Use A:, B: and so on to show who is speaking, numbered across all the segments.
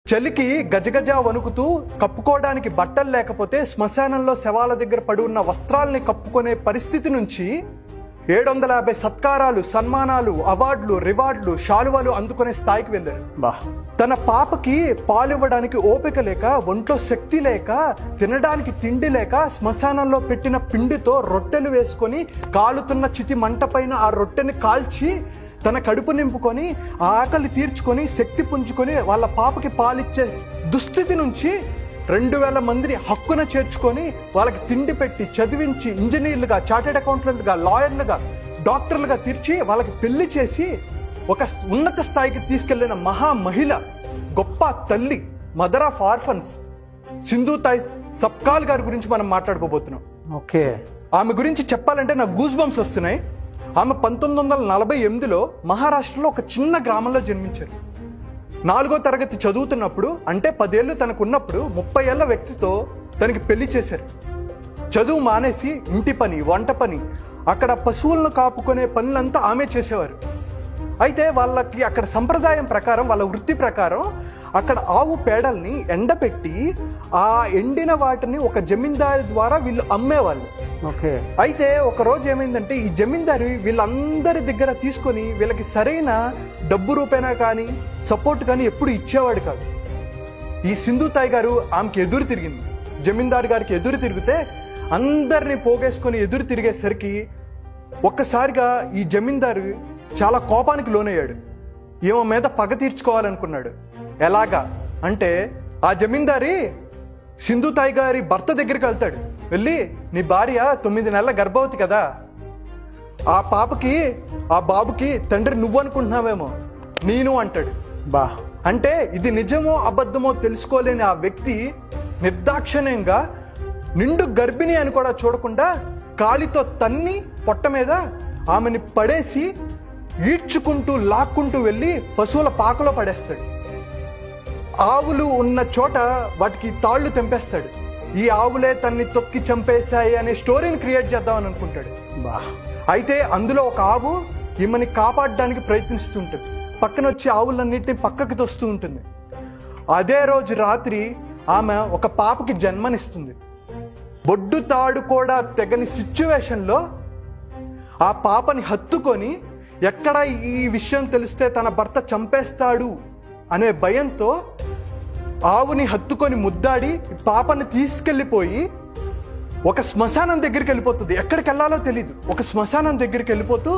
A: చలికి గజగజ వణుకుతూ కప్పుకోవడానికి బట్టలు లేకపోతే శ్మశానంలో శవాల దగ్గర పడి ఉన్న వస్త్రాల్ని కప్పుకునే పరిస్థితి నుంచి ఏడు వందల యాభై సత్కారాలు సన్మానాలు అవార్డులు రివార్డులు శాలువాలు అందుకునే స్థాయికి వెళ్ళారు
B: బా
A: తన పాపకి పాలివ్వడానికి ఓపిక లేక ఒంట్లో శక్తి లేక తినడానికి తిండి లేక శ్మశానంలో పెట్టిన పిండితో రొట్టెలు వేసుకొని కాలుతున్న చితి మంట పైన ఆ రొట్టెని కాల్చి తన కడుపు నింపుకొని ఆ ఆకలి తీర్చుకొని శక్తి పుంజుకొని వాళ్ళ పాపకి పాలిచ్చే దుస్థితి నుంచి రెండు వేల మందిని హక్కున చేర్చుకొని వాళ్ళకి తిండి పెట్టి చదివించి ఇంజనీర్లుగా చార్టెడ్ అకౌంటెంట్లుగా లాయర్లుగా డాక్టర్లుగా తీర్చి వాళ్ళకి పెళ్లి చేసి ఒక ఉన్నత స్థాయికి తీసుకెళ్లిన మహా మహిళ గొప్ప తల్లి mother of orphans Sindhu Tai Sapkal గారి గురించి మనం మాట్లాడుకోబోతున్నాం
B: ఓకే
A: ఆమె గురించి చెప్పాలంటే నాకు గూస్ బంప్స్ వస్తున్నాయి ఆమె పంతొమ్మిది వందల నలభై ఎనిమిదిలో మహారాష్ట్రలో ఒక చిన్న గ్రామంలో జన్మించారు నాలుగో తరగతి చదువుతున్నప్పుడు అంటే పదేళ్ళు తనకు ఉన్నప్పుడు ముప్పై ఏళ్ల వ్యక్తితో తనకి పెళ్లి చేశారు చదువు మానేసి ఇంటి పని వంట పని అక్కడ పశువులను కాపుకునే పనులంతా ఆమె చేసేవారు అయితే వాళ్ళకి అక్కడ సంప్రదాయం ప్రకారం వాళ్ళ వృత్తి ప్రకారం అక్కడ ఆవు పేడల్ని ఎండపెట్టి ఆ ఎండిన వాటిని ఒక జమీందారి ద్వారా వీళ్ళు అమ్మేవాళ్ళు
B: ఓకే
A: అయితే ఒక రోజు ఏమైందంటే ఈ జమీందారి వీళ్ళందరి దగ్గర తీసుకొని వీళ్ళకి సరైన డబ్బు రూపేనా కానీ సపోర్ట్ కానీ ఎప్పుడు ఇచ్చేవాడు కాదు ఈ సింధు తాయ్ గారు ఆమెకి ఎదురు తిరిగింది జమీందారు గారికి ఎదురు తిరిగితే అందరినీ పోగేసుకొని ఎదురు తిరిగేసరికి ఒక్కసారిగా ఈ జమీందారు చాలా కోపానికి లోనయ్యాడు ఈమె మీద పగ తీర్చుకోవాలనుకున్నాడు ఎలాగా అంటే ఆ జమీందారి సింధు తాయ్ గారి భర్త దగ్గరికి వెళ్తాడు వెళ్ళి నీ భార్య తొమ్మిది నెలల గర్భవతి కదా ఆ పాపకి ఆ బాబుకి తండ్రి నువ్వు అనుకుంటున్నావేమో నేను అంటాడు
B: బా
A: అంటే ఇది నిజమో అబద్ధమో తెలుసుకోలేని ఆ వ్యక్తి నిర్దాక్షిణ్యంగా నిండు గర్భిణి అని కూడా చూడకుండా కాలితో తన్ని పొట్ట మీద ఆమెని పడేసి ఈడ్చుకుంటూ లాక్కుంటూ వెళ్ళి పశువుల పాకలో పడేస్తాడు ఆవులు ఉన్న చోట వాటికి తాళ్ళు తెంపేస్తాడు ఈ ఆవులే తన్ని తొక్కి చంపేశాయి అనే స్టోరీని క్రియేట్ చేద్దామని అనుకుంటాడు
B: బా
A: అయితే అందులో ఒక ఆవు ఈమెని కాపాడడానికి ప్రయత్నిస్తుంటుంది పక్కన వచ్చి ఆవులన్నిటిని పక్కకి తొస్తూ ఉంటుంది అదే రోజు రాత్రి ఆమె ఒక పాపకి జన్మనిస్తుంది బొడ్డు తాడు కూడా తెగని సిచ్యువేషన్లో ఆ పాపని హత్తుకొని ఎక్కడ ఈ విషయం తెలిస్తే తన భర్త చంపేస్తాడు అనే భయంతో ఆవుని హత్తుకొని ముద్దాడి పాపని తీసుకెళ్ళిపోయి ఒక శ్మశానం దగ్గరికి వెళ్ళిపోతుంది ఎక్కడికి వెళ్ళాలో తెలియదు ఒక శ్మశానం దగ్గరికి వెళ్ళిపోతూ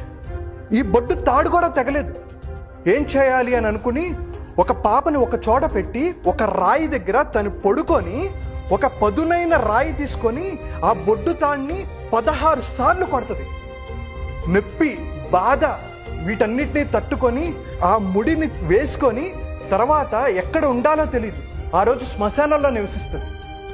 A: ఈ బొడ్డు తాడు కూడా తెగలేదు ఏం చేయాలి అని అనుకుని ఒక పాపని ఒక చోట పెట్టి ఒక రాయి దగ్గర తను పడుకొని ఒక పదునైన రాయి తీసుకొని ఆ బొడ్డు తాడిని పదహారు సార్లు కొడుతుంది నొప్పి బాధ వీటన్నిటిని తట్టుకొని ఆ ముడిని వేసుకొని తర్వాత ఎక్కడ ఉండాలో తెలియదు ఆ రోజు శ్మశానంలో నివసిస్తుంది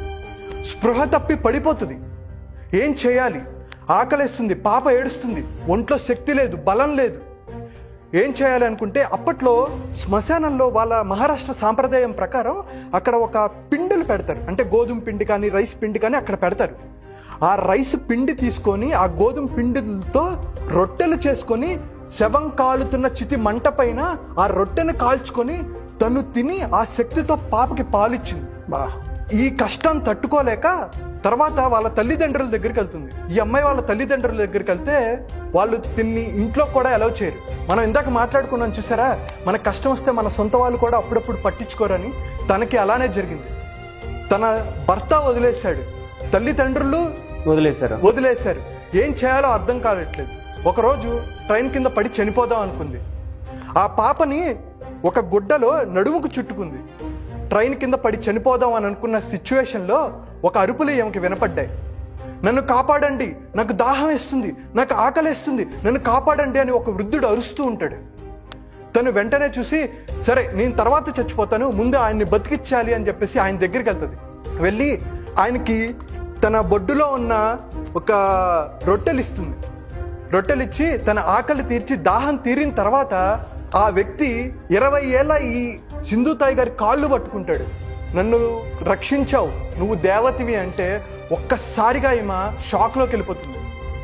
A: స్పృహ తప్పి పడిపోతుంది ఏం చేయాలి ఆకలేస్తుంది పాప ఏడుస్తుంది ఒంట్లో శక్తి లేదు బలం లేదు ఏం చేయాలి అనుకుంటే అప్పట్లో శ్మశానంలో వాళ్ళ మహారాష్ట్ర సాంప్రదాయం ప్రకారం అక్కడ ఒక పిండిలు పెడతారు అంటే గోధుమ పిండి కానీ రైస్ పిండి కానీ అక్కడ పెడతారు ఆ రైస్ పిండి తీసుకొని ఆ గోధుమ పిండిలతో రొట్టెలు చేసుకొని శవం కాలుతున్న చితి మంట పైన ఆ రొట్టెను కాల్చుకొని తను తిని ఆ శక్తితో పాపకి పాలిచ్చింది
B: బా
A: ఈ కష్టం తట్టుకోలేక తర్వాత వాళ్ళ తల్లిదండ్రుల దగ్గరికి వెళ్తుంది ఈ అమ్మాయి వాళ్ళ తల్లిదండ్రుల దగ్గరికి వెళ్తే వాళ్ళు తిన్ని ఇంట్లో కూడా అలౌ చేయరు మనం ఇందాక మాట్లాడుకున్నాం చూసారా మన కష్టం వస్తే మన సొంత వాళ్ళు కూడా అప్పుడప్పుడు పట్టించుకోరని తనకి అలానే జరిగింది తన భర్త వదిలేశాడు తల్లిదండ్రులు
B: వదిలేశారు
A: వదిలేశారు ఏం చేయాలో అర్థం కావట్లేదు ఒకరోజు ట్రైన్ కింద పడి చనిపోదాం అనుకుంది ఆ పాపని ఒక గుడ్డలో నడుముకు చుట్టుకుంది ట్రైన్ కింద పడి చనిపోదాం అని అనుకున్న సిచ్యువేషన్లో ఒక అరుపులు ఈమెకి వినపడ్డాయి నన్ను కాపాడండి నాకు దాహం వేస్తుంది నాకు ఆకలేస్తుంది నన్ను కాపాడండి అని ఒక వృద్ధుడు అరుస్తూ ఉంటాడు తను వెంటనే చూసి సరే నేను తర్వాత చచ్చిపోతాను ముందు ఆయన్ని బతికిచ్చాలి అని చెప్పేసి ఆయన దగ్గరికి వెళ్తుంది వెళ్ళి ఆయనకి తన బొడ్డులో ఉన్న ఒక రొట్టెలు ఇస్తుంది రొట్టెలు ఇచ్చి తన ఆకలి తీర్చి దాహం తీరిన తర్వాత ఆ వ్యక్తి ఇరవై ఏళ్ళ ఈ సింధుతాయి గారి కాళ్ళు పట్టుకుంటాడు నన్ను రక్షించావు నువ్వు దేవతివి అంటే ఒక్కసారిగా ఈమె షాక్లోకి వెళ్ళిపోతుంది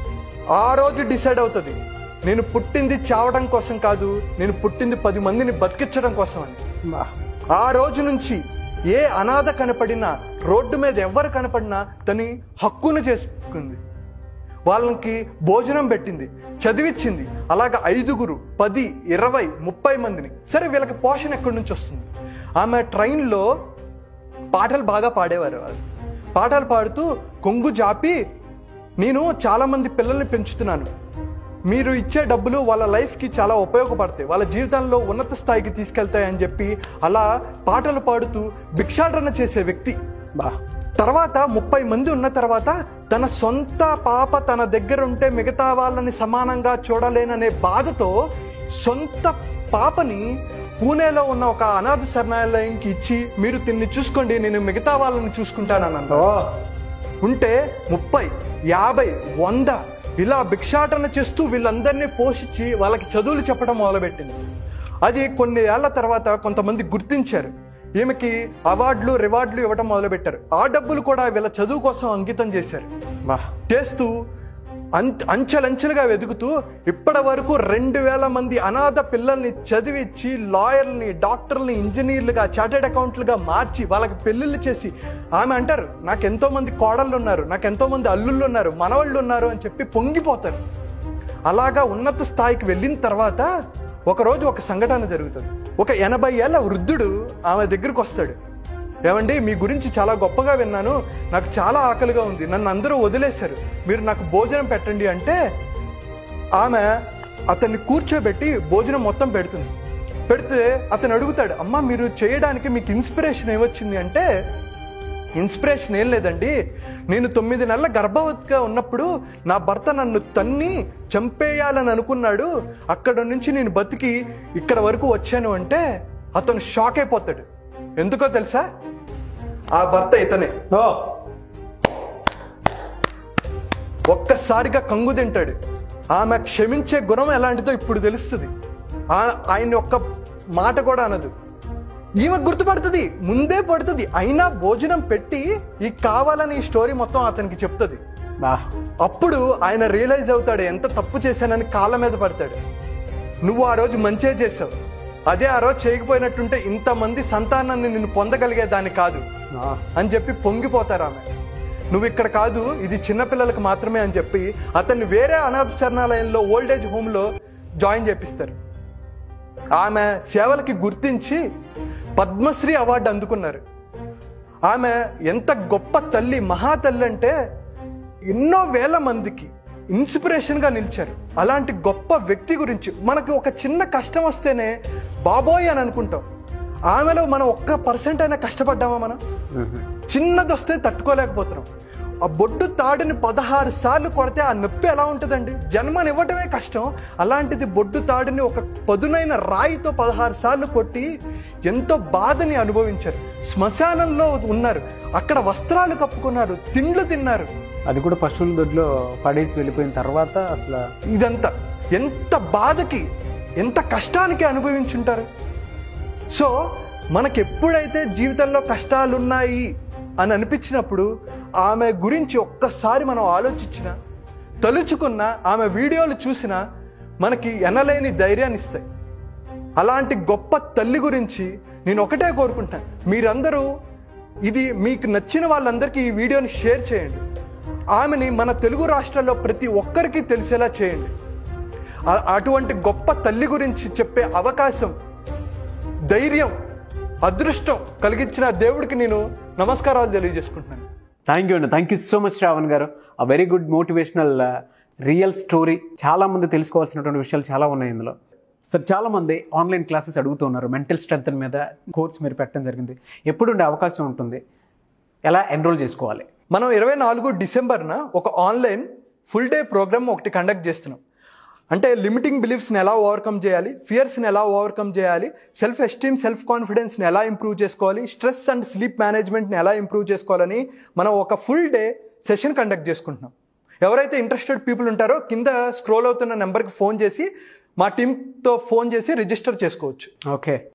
A: ఆ రోజు డిసైడ్ అవుతుంది నేను పుట్టింది చావడం కోసం కాదు నేను పుట్టింది పది మందిని బతికించడం కోసం అని
B: బా
A: ఆ రోజు నుంచి ఏ అనాథ కనపడినా రోడ్డు మీద ఎవరు కనపడినా తని హక్కును చేసుకుంది వాళ్ళకి భోజనం పెట్టింది చదివించింది అలాగ ఐదుగురు పది ఇరవై ముప్పై మందిని సరే వీళ్ళకి పోషణ ఎక్కడి నుంచి వస్తుంది ఆమె ట్రైన్లో పాటలు బాగా పాడేవారు వాళ్ళు పాటలు పాడుతూ కొంగు జాపి నేను చాలామంది పిల్లల్ని పెంచుతున్నాను మీరు ఇచ్చే డబ్బులు వాళ్ళ లైఫ్కి చాలా ఉపయోగపడతాయి వాళ్ళ జీవితంలో ఉన్నత స్థాయికి తీసుకెళ్తాయి అని చెప్పి అలా పాటలు పాడుతూ భిక్షాటన చేసే వ్యక్తి
B: బా
A: తర్వాత ముప్పై మంది ఉన్న తర్వాత తన సొంత పాప తన దగ్గర ఉంటే మిగతా వాళ్ళని సమానంగా చూడలేననే బాధతో సొంత పాపని పూణేలో ఉన్న ఒక అనాథ శరణాలయంకి ఇచ్చి మీరు తిన్ని చూసుకోండి నేను మిగతా వాళ్ళని చూసుకుంటానన్నాను
B: ఓ
A: ఉంటే ముప్పై యాభై వంద ఇలా భిక్షాటన చేస్తూ వీళ్ళందరినీ పోషించి వాళ్ళకి చదువులు చెప్పడం మొదలుపెట్టింది అది కొన్ని ఏళ్ల తర్వాత కొంతమంది గుర్తించారు ఈమెకి అవార్డులు రివార్డులు ఇవ్వడం మొదలుపెట్టారు ఆ డబ్బులు కూడా వీళ్ళ చదువు కోసం అంకితం చేశారు
B: బా
A: చేస్తూ అం అంచెలంచెలుగా వెతుకుతూ ఇప్పటి వరకు రెండు వేల మంది అనాథ పిల్లల్ని చదివించి లాయర్ని డాక్టర్ని ఇంజనీర్లుగా చార్టెడ్ అకౌంట్లుగా మార్చి వాళ్ళకి పెళ్ళిళ్ళు చేసి ఆమె అంటారు నాకు ఎంతో మంది కోడళ్ళు ఉన్నారు నాకు ఎంతో మంది అల్లుళ్ళు ఉన్నారు మనవాళ్ళు ఉన్నారు అని చెప్పి పొంగిపోతారు అలాగా ఉన్నత స్థాయికి వెళ్ళిన తర్వాత ఒకరోజు ఒక సంఘటన జరుగుతుంది ఒక ఎనభై ఏళ్ళ వృద్ధుడు ఆమె దగ్గరికి వస్తాడు ఏమండి మీ గురించి చాలా గొప్పగా విన్నాను నాకు చాలా ఆకలిగా ఉంది నన్ను అందరూ వదిలేశారు మీరు నాకు భోజనం పెట్టండి అంటే ఆమె అతన్ని కూర్చోబెట్టి భోజనం మొత్తం పెడుతుంది పెడితే అతను అడుగుతాడు అమ్మ మీరు చేయడానికి మీకు ఇన్స్పిరేషన్ ఏమొచ్చింది అంటే ఇన్స్పిరేషన్ ఏం లేదండి నేను తొమ్మిది నెలల గర్భవతిగా ఉన్నప్పుడు నా భర్త నన్ను తన్ని చంపేయాలని అనుకున్నాడు అక్కడ నుంచి నేను బతికి ఇక్కడ వరకు వచ్చాను అంటే అతను షాక్ అయిపోతాడు ఎందుకో తెలుసా ఆ భర్త ఇతనే
B: ఓ
A: ఒక్కసారిగా కంగు తింటాడు ఆమె క్షమించే గుణం ఎలాంటిదో ఇప్పుడు తెలుస్తుంది ఆ- ఆయన ఒక్క మాట కూడా అనదు ఈమె గుర్తుపడుతుంది ముందే పడుతుంది అయినా భోజనం పెట్టి ఈ కావాలని ఈ స్టోరీ మొత్తం అతనికి చెప్తుంది
B: బా
A: అప్పుడు ఆయన రియలైజ్ అవుతాడు ఎంత తప్పు చేశానని కాళ్ళ మీద పడతాడు నువ్వు ఆ రోజు మంచే చేసావు అదే ఆ రోజు చేయకపోయినట్టుంటే ఇంతమంది సంతానాన్ని నిన్ను పొందగలిగేదాన్ని కాదు
B: ఆ,
A: అని చెప్పి పొంగిపోతారు ఆమె నువ్వు ఇక్కడ కాదు ఇది చిన్నపిల్లలకు మాత్రమే అని చెప్పి అతన్ని వేరే అనాథ శరణాలయంలో ఓల్డేజ్ హోమ్లో జాయిన్ చేపిస్తారు ఆమె సేవలకి గుర్తించి పద్మశ్రీ అవార్డు అందుకున్నారు ఆమె ఎంత గొప్ప తల్లి మహాతల్లి అంటే ఎన్నో వేల మందికి ఇన్స్పిరేషన్గా నిలిచారు అలాంటి గొప్ప వ్యక్తి గురించి మనకి ఒక చిన్న కష్టం వస్తేనే బాబోయ్ అని అనుకుంటాం ఆమెలో మనం ఒక్క పర్సెంట్ అయినా కష్టపడ్డామా మనం
B: మ్మ్.
A: చిన్నది వస్తే తట్టుకోలేకపోతున్నాం ఆ బొడ్డు తాడుని పదహారు సార్లు కొడితే ఆ నొప్పి ఎలా ఉంటుందండి జన్మనివ్వటమే కష్టం అలాంటిది బొడ్డు తాడుని ఒక పదునైన రాయితో పదహారు సార్లు కొట్టి ఎంతో బాధని అనుభవించారు శ్మశానంలో ఉన్నారు అక్కడ వస్త్రాలు కప్పుకున్నారు తిండ్లు తిన్నారు
B: అది కూడా పశువుల దొడ్లో పడేసి వెళ్ళిపోయిన తర్వాత అసలు
A: ఇదంతా ఎంత బాధకి ఎంత కష్టానికి అనుభవించుంటారు సో మనకి ఎప్పుడైతే జీవితంలో కష్టాలు ఉన్నాయి అని అనిపించినప్పుడు ఆమె గురించి ఒక్కసారి మనం ఆలోచించిన తలుచుకున్న ఆమె వీడియోలు చూసినా మనకి ఎనలేని ధైర్యాన్ని ఇస్తాయి అలాంటి గొప్ప తల్లి గురించి నేను ఒకటే కోరుకుంటాను మీరందరూ ఇది మీకు నచ్చిన వాళ్ళందరికీ ఈ వీడియోని షేర్ చేయండి ఆమెని మన తెలుగు రాష్ట్రాల్లో ప్రతి ఒక్కరికి తెలిసేలా చేయండి ఆ- అటువంటి గొప్ప తల్లి గురించి చెప్పే అవకాశం ధైర్యం అదృష్టం కలిగించిన దేవుడికి నేను నమస్కారాలు తెలియజేసుకుంటున్నాను
B: థ్యాంక్ యూ అండి thank you so much Shravan గారు ఆ very good motivational real story చాలా మంది తెలుసుకోవాల్సినటువంటి విషయాలు చాలా ఉన్నాయి ఇందులో సార్ చాలా మంది ఆన్లైన్ క్లాసెస్ అడుగుతున్నారు మెంటల్ స్ట్రెంత్ మీద కోర్స్ మీరు పెట్టడం జరిగింది ఎప్పుడు ఉండే అవకాశం ఉంటుంది ఎలా ఎన్రోల్ చేసుకోవాలి
A: మనం ఇరవై నాలుగు డిసెంబర్న ఒక ఆన్లైన్ ఫుల్ డే ప్రోగ్రామ్ ఒకటి కండక్ట్ చేస్తున్నాం అంటే లిమిటింగ్ బిలీఫ్స్ని ఎలా ఓవర్కమ్ చేయాలి ఫియర్స్ని ఎలా ఓవర్కమ్ చేయాలి సెల్ఫ్ ఎస్టీమ్ సెల్ఫ్ కాన్ఫిడెన్స్ని ఎలా ఇంప్రూవ్ చేసుకోవాలి స్ట్రెస్ అండ్ స్లీప్ మేనేజ్మెంట్ని ఎలా ఇంప్రూవ్ చేసుకోవాలని మనం ఒక ఫుల్ డే సెషన్ కండక్ట్ చేసుకుంటున్నాం ఎవరైతే ఇంట్రెస్టెడ్ పీపుల్ ఉంటారో కింద స్క్రోల్ అవుతున్న నెంబర్కి ఫోన్ చేసి మా టీంతో ఫోన్ చేసి రిజిస్టర్ చేసుకోవచ్చు
B: ఓకే